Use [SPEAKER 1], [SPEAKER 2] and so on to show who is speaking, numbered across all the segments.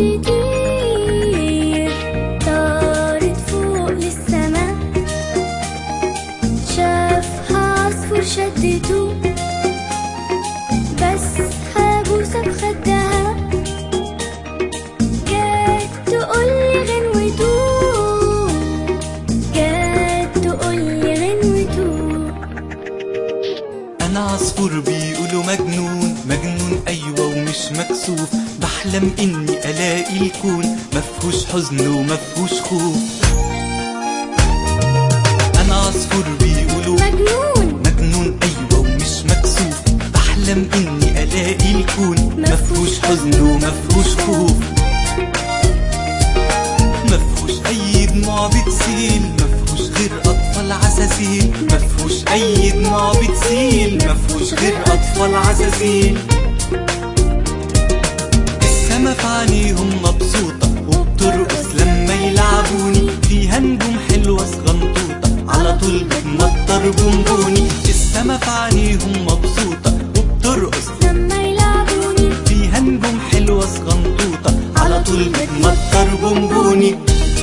[SPEAKER 1] تطير طارت فوق للسما شافها عصفور شدته بس هبوسة بخدها جات تقولي غنوته جات تقولي غنوته
[SPEAKER 2] انا عصفور بيقولوا مجنون مجنون ايوه ومش مكسوف بحلم اني الاقي الكون مفهوش حزن ومفهوش خوف انا عصفور بيقولوا
[SPEAKER 1] مجنون
[SPEAKER 2] مجنون ايوه ومش مكسوف بحلم اني الاقي الكون مفهوش حزن ومفهوش خوف مفهوش اي دموع بتسيل مفهوش غير اطفال عساسيل مفهوش اي دموع بتسيل مفهوش غير اطفال عساسيل السما في عينيهم مبسوطة وبترقص لما يلعبوني فيها نجوم حلوة صغنطوطة على طول بتمطر بونبوني السما في عينيهم مبسوطة وبترقص
[SPEAKER 1] لما يلعبوني
[SPEAKER 2] فيها نجوم حلوة صغنطوطة على طول بتمطر بونبوني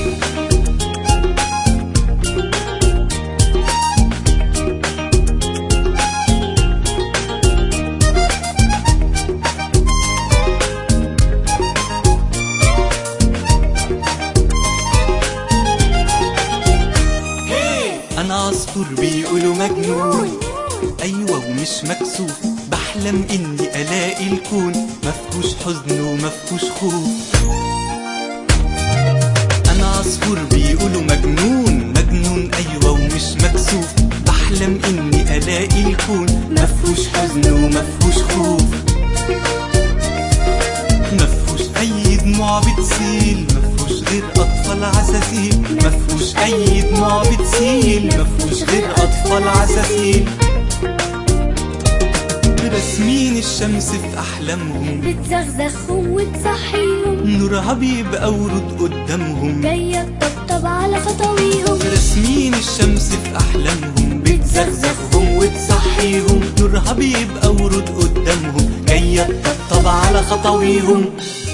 [SPEAKER 2] انا عصفور بيقولوا مجنون ايوه ومش مكسوف بحلم اني الاقي الكون مفهوش حزن ومفهوش خوف انا عصفور بيقولوا مجنون مجنون ايوه ومش مكسوف بحلم اني الاقي الكون مفهوش حزن ومفهوش خوف مفهوش اي دموع بتسيل مفهوش غير اطفال عساسيل مفهوش اي دموع بتسيل مفهوش غير اطفال عساسيل رسمين الشمس في احلامهم
[SPEAKER 1] بتزغزغهم وتصحيهم
[SPEAKER 2] نورها بيبقى ورود قدامهم
[SPEAKER 1] جاية تطبطب على خطويهم
[SPEAKER 2] رسمين الشمس في احلامهم بتزغزغهم وتصحيهم نورها بيبقى ورود قدامهم جايه تطبطب على خطويهم